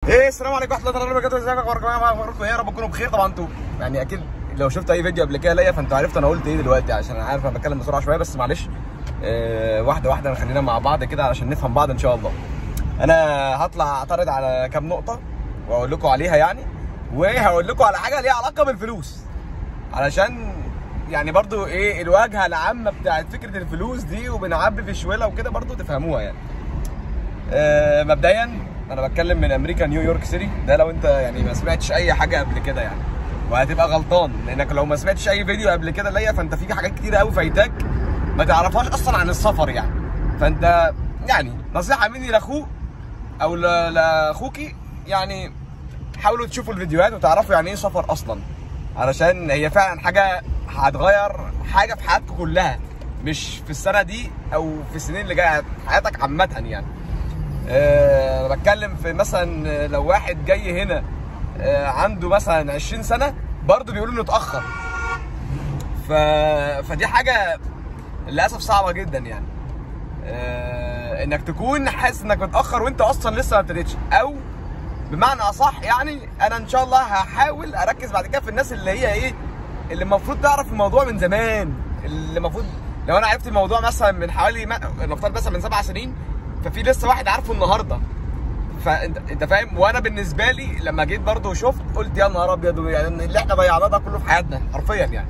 ايه السلام عليكم ورحمه الله وبركاته ازيكم اخباركم يا جماعه اخباركم ايه يا رب تكونوا بخير طبعا انتوا يعني اكيد لو شفت اي فيديو قبل كده ليا فانتوا عرفتوا انا قلت ايه دلوقتي عشان انا عارف انا بتكلم بسرعه شويه بس معلش آه واحده واحده خلينا مع بعض كده علشان نفهم بعض ان شاء الله انا هطلع اعترض على كام نقطه واقول لكم عليها يعني وهقول لكم على حاجه ليها علاقه بالفلوس علشان يعني برضو ايه الواجهه العامه بتاعت فكره الفلوس دي وبنعبي في شويله وكده برضو تفهموها يعني آه، مبدئيا انا بتكلم من امريكا نيويورك سيتي ده لو انت يعني ما سمعتش اي حاجه قبل كده يعني وهتبقى غلطان لانك لو ما سمعتش اي فيديو قبل كده ليا فانت في حاجات كتير قوي فايتاك ما تعرفهاش اصلا عن السفر يعني فانت يعني نصيحه مني لاخوك او ل- لاخوكي يعني حاولوا تشوفوا الفيديوهات وتعرفوا يعني ايه سفر اصلا علشان هي فعلا حاجه هتغير حاجه في حياتكم كلها مش في السنه دي او في السنين اللي جايه حياتك عامه يعني آه، انا بتكلم في مثلا آه، لو واحد جاي هنا آه، عنده مثلا 20 سنه برضه بيقولوا انه اتاخر ف... فدي حاجه للاسف صعبه جدا يعني آه، انك تكون حاسس انك متاخر وانت اصلا لسه ما ابتديتش او بمعنى اصح يعني انا ان شاء الله هحاول اركز بعد كده في الناس اللي هي ايه اللي المفروض تعرف الموضوع من زمان اللي المفروض لو انا عرفت الموضوع مثلا من حوالي ما- نفترض مثلا من سبع سنين ففي لسه واحد عارفه النهارده فانت انت فاهم وانا بالنسبه لي لما جيت برضه وشفت قلت يا نهار ابيض يعني اللي احنا ضيعناه ده كله في حياتنا حرفيا يعني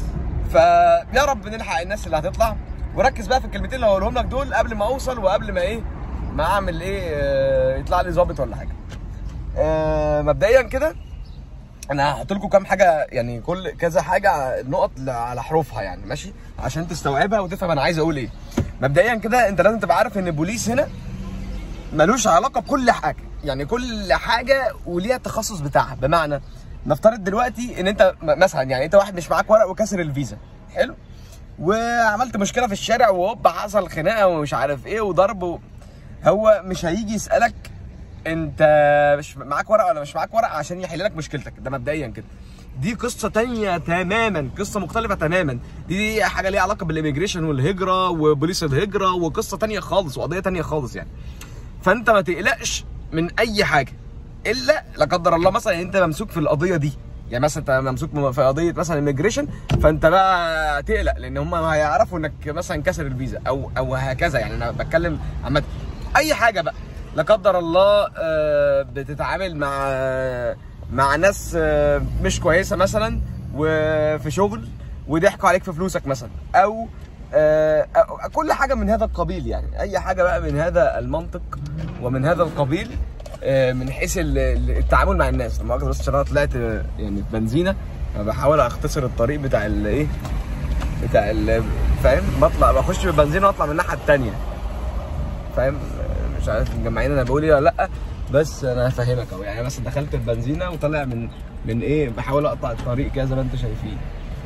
فيا رب نلحق الناس اللي هتطلع وركز بقى في الكلمتين اللي هقولهم لك دول قبل ما اوصل وقبل ما ايه ما اعمل ايه آه، يطلع لي ظابط ولا حاجه آه، مبدئيا كده انا هحط لكم كام حاجه يعني كل كذا حاجه نقط ل- على حروفها يعني ماشي عشان تستوعبها وتفهم انا عايز اقول ايه مبدئيا كده انت لازم تبقى عارف ان البوليس هنا ملوش علاقه بكل حاجه يعني كل حاجه وليها التخصص بتاعها بمعنى نفترض دلوقتي ان انت م- مثلا يعني انت واحد مش معاك ورق وكسر الفيزا حلو وعملت مشكله في الشارع وهوب حصل خناقه ومش عارف ايه وضرب و... هو مش هيجي يسالك انت مش معاك ورق ولا مش معاك ورق عشان يحل لك مشكلتك ده مبدئيا كده دي قصه تانية تماما قصه مختلفه تماما دي, دي حاجه ليها علاقه بالإيميجريشن والهجره وبوليس الهجره وقصه تانية خالص وقضيه تانية خالص يعني فانت ما تقلقش من اي حاجه الا لا قدر الله مثلا انت ممسوك في القضيه دي يعني مثلا انت ممسوك في قضيه مثلا ايميجريشن فانت بقى تقلق لان هم هيعرفوا انك مثلا كسر الفيزا او او هكذا يعني انا بتكلم عامه اي حاجه بقى لا قدر الله آه، بتتعامل مع مع ناس آه، مش كويسه مثلا وفي شغل وضحكوا عليك في فلوسك مثلا او آه، أو- كل حاجه من هذا القبيل يعني اي حاجه بقى من هذا المنطق ومن هذا القبيل آه، من حيث ال- ال- التعامل مع الناس لما بس عشان انا طلعت آه، يعني في بنزينه فبحاول اختصر الطريق بتاع الايه بتاع ال- فاهم بطلع بخش بالبنزينه واطلع من الناحيه الثانيه فاهم آه، مش عارف مجمعين انا بقول ايه ولا لا بس انا هفهمك اهو يعني مثلا دخلت البنزينه وطالع من من ايه بحاول اقطع الطريق كده زي ما انتم شايفين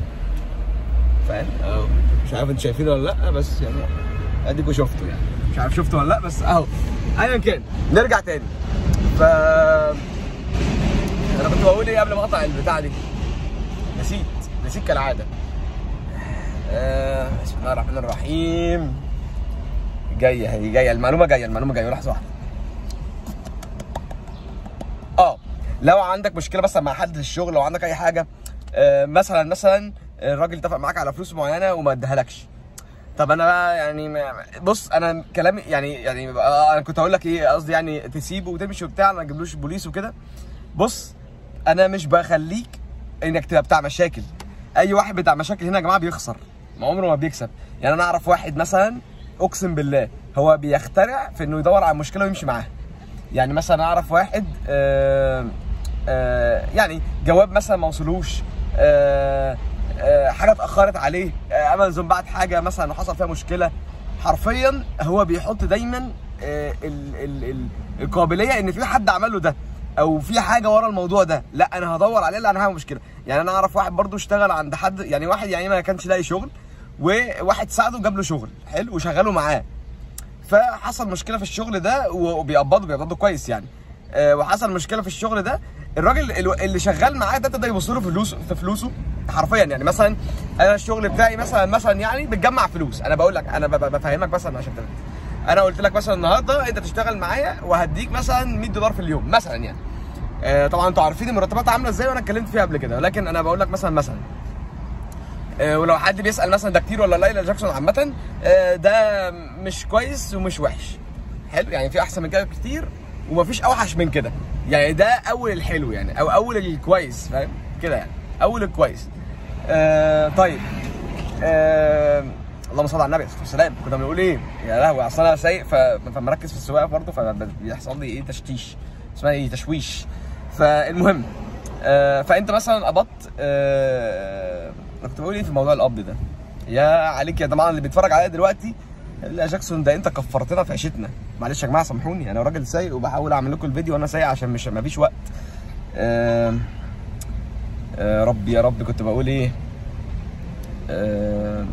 فاهم اهو مش عارف انتوا شايفينه ولا لا بس يعني اديكوا شفتوا يعني مش عارف شفتوا ولا لا بس اهو ايا كان نرجع تاني ف انا كنت بقول ايه قبل ما اقطع البتاع دي نسيت نسيت كالعاده آه بسم الله الرحمن الرحيم جايه هي جايه المعلومه جايه المعلومه جايه لحظه واحده اه لو عندك مشكله مثلا مع حد في الشغل لو عندك اي حاجه آه مثلا مثلا الراجل اتفق معاك على فلوس معينه وما ادهالكش طب انا بقى يعني ما- بص انا كلامي يعني يعني آه انا كنت هقول لك ايه قصدي يعني تسيبه وتمشي وبتاع ما تجيبلوش بوليس وكده بص انا مش بخليك انك تبقى بتاع مشاكل اي واحد بتاع مشاكل هنا يا جماعه بيخسر ما عمره ما بيكسب يعني انا اعرف واحد مثلا اقسم بالله هو بيخترع في انه يدور على مشكله ويمشي معاها يعني مثلا اعرف واحد آه آه يعني جواب مثلا ما وصلوش آه آه حاجه اتاخرت عليه آه امازون بعت حاجه مثلا وحصل فيها مشكله حرفيا هو بيحط دايما آه ال ال ال القابليه ان في حد عمل له ده او في حاجه ورا الموضوع ده لا انا هدور عليه لا انا هعمل مشكله يعني انا اعرف واحد برضو اشتغل عند حد يعني واحد يعني ما كانش لاقي شغل وواحد ساعده جاب له شغل حلو وشغله معاه فحصل مشكله في الشغل ده وبيقبضوا بيقبضوا كويس يعني آه، وحصل مشكله في الشغل ده الراجل الو- اللي شغال معاه ده ابتدى يبص له في فلوسه في فلوسه حرفيا يعني مثلا انا الشغل بتاعي مثلا مثلا يعني بتجمع فلوس انا بقول لك انا ب- ب- بفهمك مثلا عشان تفهم انا قلت لك مثلا النهارده انت تشتغل معايا وهديك مثلا 100 دولار في اليوم مثلا يعني آه، طبعا انتوا عارفين المرتبات عامله ازاي وانا اتكلمت فيها قبل كده ولكن انا بقول لك مثلا مثلا آه، ولو حد بيسال مثلا ده كتير ولا قليل جاكسون عامه آه، ده مش كويس ومش وحش حلو يعني في احسن من كده كتير ومفيش اوحش من كده يعني ده اول الحلو يعني او اول الكويس فاهم كده يعني اول الكويس آه طيب آه اللهم صل على النبي عليه السلام كنا بنقول ايه يا لهوي اصل انا سايق ف- فمركز في السواقه برضه فبيحصل لي ايه تشتيش اسمها ايه تشويش فالمهم آه فانت مثلا قبضت آه انا كنت بقول ايه في موضوع القبض ده يا عليك يا جماعه اللي بيتفرج عليا دلوقتي لا يا جاكسون ده انت كفرتنا في عيشتنا معلش يا جماعه سامحوني انا راجل سايق وبحاول اعمل لكم الفيديو وانا سايق عشان مش مفيش وقت آه آه ربي يا رب كنت بقول ايه آه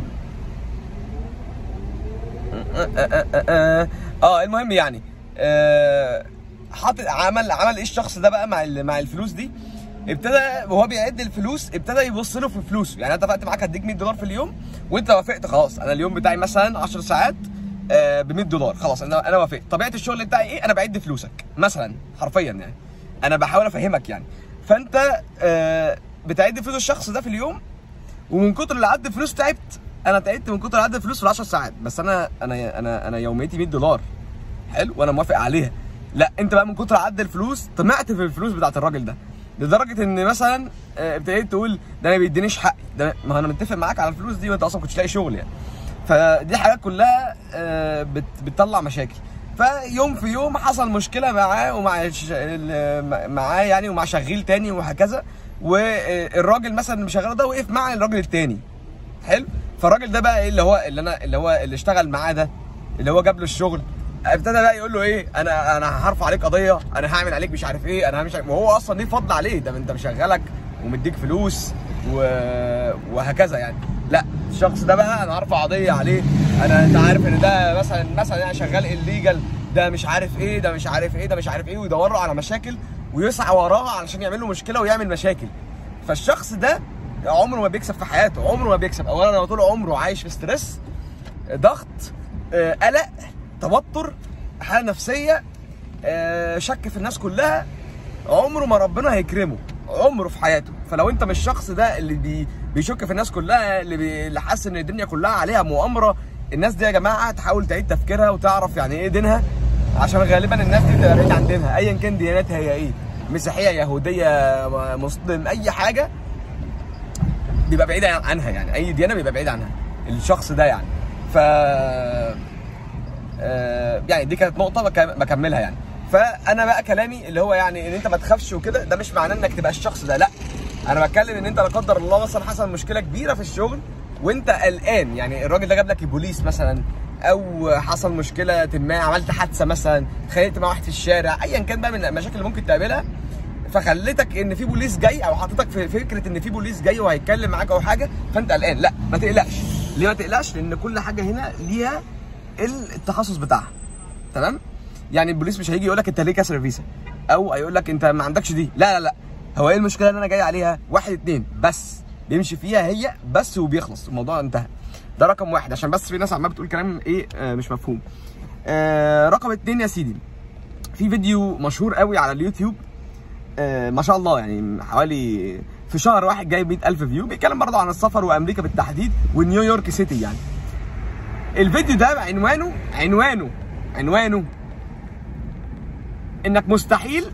آه, آه, آه, اه المهم يعني آه حاطط عمل عمل ايه الشخص ده بقى مع ال- مع الفلوس دي ابتدى وهو بيعد الفلوس ابتدى يبص له في فلوسه يعني انا اتفقت معاك هديك 100 دولار في اليوم وانت وافقت خلاص انا اليوم بتاعي مثلا 10 ساعات ب 100 دولار خلاص انا انا وافقت طبيعه الشغل بتاعي ايه انا بعد فلوسك مثلا حرفيا يعني انا بحاول افهمك يعني فانت آه بتعد فلوس الشخص ده في اليوم ومن كتر اللي عد فلوس تعبت انا تعبت من كتر اللي عد فلوس في ال 10 ساعات بس انا انا انا انا يوميتي 100 دولار حلو وانا موافق عليها لا انت بقى من كتر عد الفلوس طمعت في الفلوس بتاعت الراجل ده لدرجه ان مثلا آه، ابتديت تقول ده ما بيدينيش حقي ده ما انا متفق معاك على الفلوس دي وانت اصلا كنتش لاقي شغل يعني فدي حاجات كلها آه، بت- بتطلع مشاكل فيوم في يوم حصل مشكله معاه ومع الش- ال- معاه يعني ومع شغيل تاني وهكذا والراجل مثلا اللي شغال ده وقف مع الراجل التاني حلو فالراجل ده بقى ايه اللي هو اللي انا اللي هو اللي اشتغل معاه ده اللي هو جاب له الشغل ابتدى بقى يقول له ايه انا انا هرفع عليك قضيه انا هعمل عليك مش عارف ايه انا مش عارف وهو اصلا ليه فضل عليه ده انت مشغلك ومديك فلوس و... وهكذا يعني لا الشخص ده بقى انا هرفع قضيه عليه انا انت عارف ان ده مثلا مثلا انا شغال الليجل ده مش عارف ايه ده مش عارف ايه ده مش عارف ايه ويدور له على مشاكل ويسعى وراها علشان يعمل له مشكله ويعمل مشاكل فالشخص ده عمره ما بيكسب في حياته عمره ما بيكسب اولا هو طول عمره عايش في ستريس ضغط آه، قلق توتر حاله نفسيه آه، شك في الناس كلها عمره ما ربنا هيكرمه عمره في حياته فلو انت مش الشخص ده اللي بي بيشك في الناس كلها اللي, بي اللي حاسس ان الدنيا كلها عليها مؤامره الناس دي يا جماعه تحاول تعيد تفكيرها وتعرف يعني ايه دينها عشان غالبا الناس دي بتبقى بعيد عن دينها ايا كان دياناتها هي ايه مسيحيه يهوديه مسلم اي حاجه بيبقى بعيد عنها يعني اي ديانه بيبقى بعيد عنها الشخص ده يعني ف آه، يعني دي كانت نقطه بك- بكملها يعني فانا بقى كلامي اللي هو يعني ان انت ما تخافش وكده ده مش معناه انك تبقى الشخص ده لا انا بتكلم ان انت لا قدر الله مثلا حصل مشكله كبيره في الشغل وانت قلقان يعني الراجل ده جاب لك البوليس مثلا او حصل مشكله ما عملت حادثه مثلا اتخانقت مع واحد في الشارع ايا كان بقى من المشاكل اللي ممكن تقابلها فخلتك ان في بوليس جاي او حطيتك في فكره ان في بوليس جاي وهيتكلم معاك او حاجه فانت قلقان لا ما تقلقش ليه ما تقلقش لان كل حاجه هنا ليها التخصص بتاعها تمام يعني البوليس مش هيجي يقول لك انت ليه كسر الفيزا او هيقول لك انت ما عندكش دي لا لا لا هو ايه المشكله اللي انا جاي عليها واحد اتنين بس بيمشي فيها هي بس وبيخلص الموضوع انتهى ده رقم واحد عشان بس في ناس عماله بتقول كلام ايه آه مش مفهوم آه رقم اتنين يا سيدي في فيديو مشهور قوي على اليوتيوب آه ما شاء الله يعني حوالي في شهر واحد جايب 100000 فيو بيتكلم برضه عن السفر وامريكا بالتحديد ونيويورك سيتي يعني الفيديو ده عنوانه عنوانه عنوانه انك مستحيل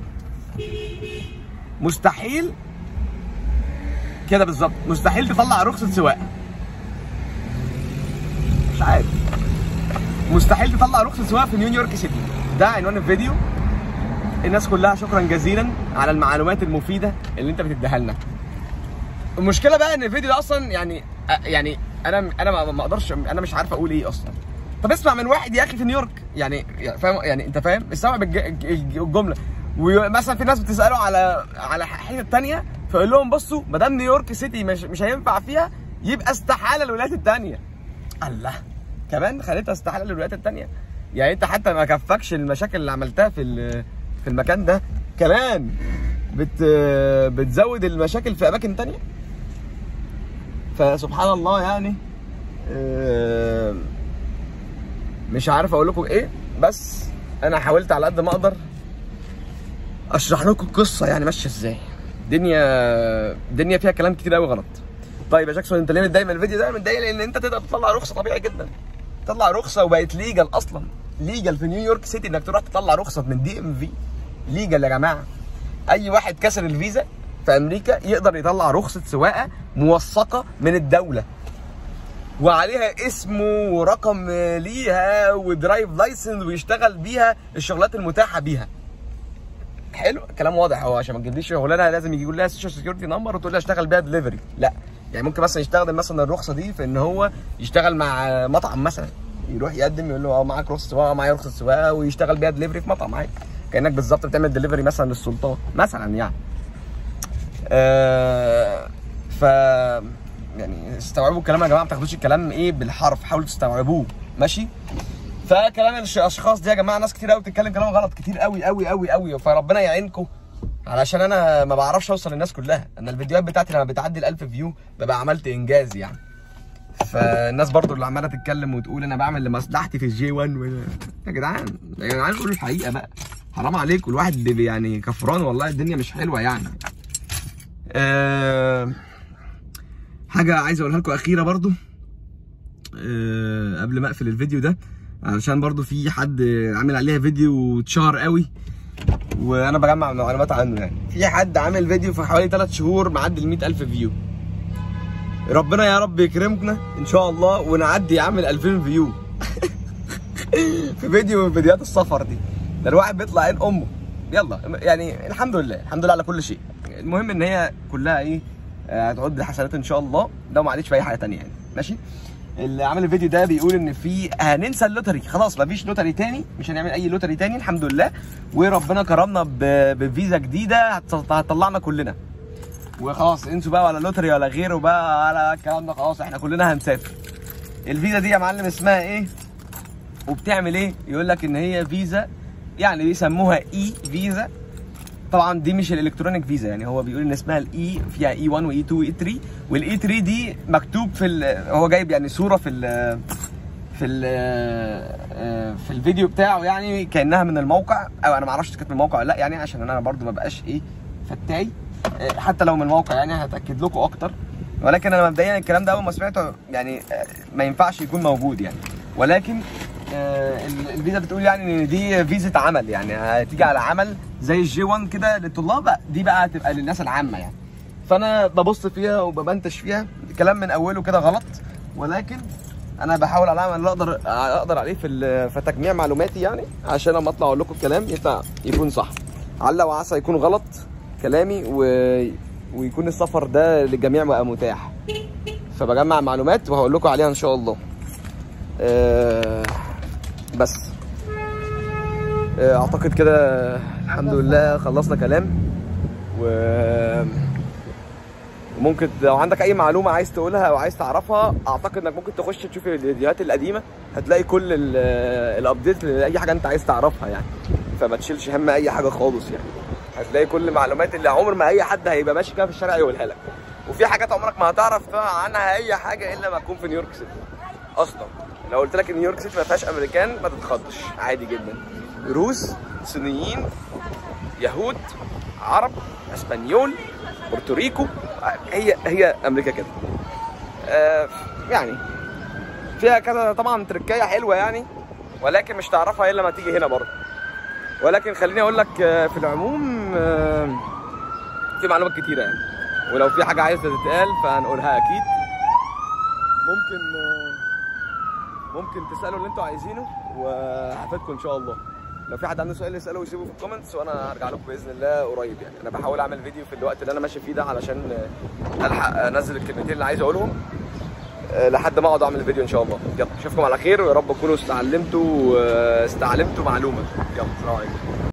مستحيل كده بالظبط مستحيل تطلع رخصة سواقة مش عارف مستحيل تطلع رخصة سواقة في نيويورك سيتي ده عنوان الفيديو الناس كلها شكرا جزيلا على المعلومات المفيدة اللي انت بتديها لنا المشكلة بقى ان الفيديو ده اصلا يعني يعني انا انا ما ما اقدرش انا مش عارف اقول ايه اصلا طب اسمع من واحد يا اخي في نيويورك يعني يعني فاهم يعني انت فاهم استوعب الج- الج- الجمله ومثلا في ناس بتساله على على حته تانية فيقول لهم بصوا ما دام نيويورك سيتي مش مش هينفع فيها يبقى استحاله الولايات التانية الله كمان خليتها استحاله للولايات التانية يعني انت حتى ما كفكش المشاكل اللي عملتها في ال- في المكان ده كمان بت بتزود المشاكل في اماكن تانية فسبحان الله يعني آه، مش عارف اقول لكم ايه بس انا حاولت على قد ما اقدر اشرح لكم القصه يعني ماشيه ازاي الدنيا الدنيا فيها كلام كتير قوي غلط طيب يا جاكسون انت ليه متضايق من الفيديو ده متضايق لان انت تقدر تطلع رخصه طبيعي جدا تطلع رخصه وبقت ليجل اصلا ليجل في نيويورك سيتي انك تروح تطلع رخصه من دي ام في ليجل يا جماعه اي واحد كسر الفيزا في امريكا يقدر يطلع رخصه سواقه موثقه من الدوله وعليها اسمه ورقم ليها ودرايف لايسنس ويشتغل بيها الشغلات المتاحه بيها حلو الكلام واضح هو عشان ما تجيبليش شغلانه لازم يجي يقول لها سوشيال سكيورتي نمبر وتقول لها اشتغل بيها دليفري لا يعني ممكن مثلا يستخدم مثلا الرخصه دي في ان هو يشتغل مع مطعم مثلا يروح يقدم يقول له اه معاك رخصه سواقه معايا رخصه سواقه ويشتغل بيها دليفري في مطعم عادي كانك بالظبط بتعمل دليفري مثلا للسلطان مثلا يعني آه ف يعني استوعبوا الكلام يا جماعه ما تاخدوش الكلام ايه بالحرف حاولوا تستوعبوه ماشي فكلام الش- الاشخاص دي يا جماعه ناس كتير قوي بتتكلم كلام غلط كتير قوي قوي قوي قوي فربنا يعينكم علشان انا ما بعرفش اوصل للناس كلها انا الفيديوهات بتاعتي لما بتعدي ال 1000 فيو ببقى عملت انجاز يعني فالناس برضو اللي عماله تتكلم وتقول انا بعمل لمصلحتي في الجي 1 و... يا جدعان يا جدعان قولوا الحقيقه بقى حرام عليكم الواحد اللي يعني كفران والله الدنيا مش حلوه يعني أه... حاجه عايز اقولها لكم اخيره برضو أه... قبل ما اقفل الفيديو ده علشان برضو في حد عامل عليها فيديو واتشهر قوي وانا بجمع معلومات عنه يعني في حد عامل فيديو في حوالي 3 شهور معدي ال 100000 فيو ربنا يا رب يكرمنا ان شاء الله ونعدي يا عم ال 2000 فيو في فيديو من فيديوهات السفر دي ده الواحد بيطلع عين امه يلا يعني الحمد لله الحمد لله على كل شيء المهم ان هي كلها ايه آه، هتعود بالحسنات ان شاء الله ده وما عليش في اي حاجه تانية يعني ماشي اللي عامل الفيديو ده بيقول ان في هننسى اللوتري خلاص مفيش لوتري تاني مش هنعمل اي لوتري تاني الحمد لله وربنا كرمنا ب- بفيزا جديده هت- هتطلعنا كلنا وخلاص انسوا بقى ولا لوتري ولا غيره بقى ولا الكلام ده خلاص احنا كلنا هنسافر الفيزا دي يا معلم اسمها ايه وبتعمل ايه يقول لك ان هي فيزا يعني بيسموها اي فيزا طبعا دي مش الالكترونيك فيزا يعني هو بيقول ان اسمها الاي فيها اي 1 واي 2 واي 3 والاي 3 دي مكتوب في ال- هو جايب يعني صوره في ال في ال في الفيديو بتاعه يعني كانها من الموقع او انا ما اعرفش كانت من الموقع ولا لا يعني عشان انا برضو ما بقاش ايه فتاي آه، حتى لو من الموقع يعني هتاكد لكم اكتر ولكن انا مبدئيا الكلام ده اول ما سمعته يعني آه، ما ينفعش يكون موجود يعني ولكن آه، ال- الفيزا بتقول يعني ان دي فيزا عمل يعني هتيجي على عمل زي الجي 1 كده للطلاب بقى، دي بقى هتبقى للناس العامه يعني فانا ببص فيها وببنتش فيها الكلام من اوله كده غلط ولكن انا بحاول على اعمل اللي اقدر اقدر عليه في ال- في تجميع معلوماتي يعني عشان لما اطلع اقول لكم الكلام يطلع يكون صح على وعسى يكون غلط كلامي و... ويكون السفر ده للجميع بقى متاح فبجمع معلومات وهقول لكم عليها ان شاء الله أه بس أه اعتقد كده الحمد لله خلصنا كلام و ممكن لو عندك اي معلومه عايز تقولها او عايز تعرفها اعتقد انك ممكن تخش تشوف الفيديوهات القديمه هتلاقي كل الابديت لاي حاجه انت عايز تعرفها يعني فما تشيلش هم اي حاجه خالص يعني هتلاقي كل المعلومات اللي عمر ما اي حد هيبقى ماشي كده في الشارع يقولها لك وفي حاجات عمرك ما هتعرف عنها اي حاجه الا ما تكون في نيويورك سيتي اصلا لو قلت لك ان نيويورك سيتي ما فيهاش امريكان ما تتخضش عادي جدا روس صينيين يهود عرب اسبانيول بورتوريكو هي هي امريكا كده آه يعني فيها كذا طبعا تركايه حلوه يعني ولكن مش تعرفها الا لما تيجي هنا برضه ولكن خليني اقول لك آه، في العموم آه، في معلومات كتيره يعني ولو في حاجه عايزه تتقال فهنقولها اكيد ممكن آه، ممكن تسالوا اللي انتوا عايزينه وهفيدكم ان شاء الله لو في حد عنده سؤال يساله ويسيبه في الكومنتس وانا هرجع لكم باذن الله قريب يعني انا بحاول اعمل فيديو في الوقت اللي انا ماشي فيه ده علشان آه، الحق انزل الكلمتين اللي عايز اقولهم آه، لحد ما اقعد اعمل الفيديو ان شاء الله يلا اشوفكم على خير ويا رب تكونوا استعلمتوا آه، استعلمتوا معلومه يلا سلام عليكم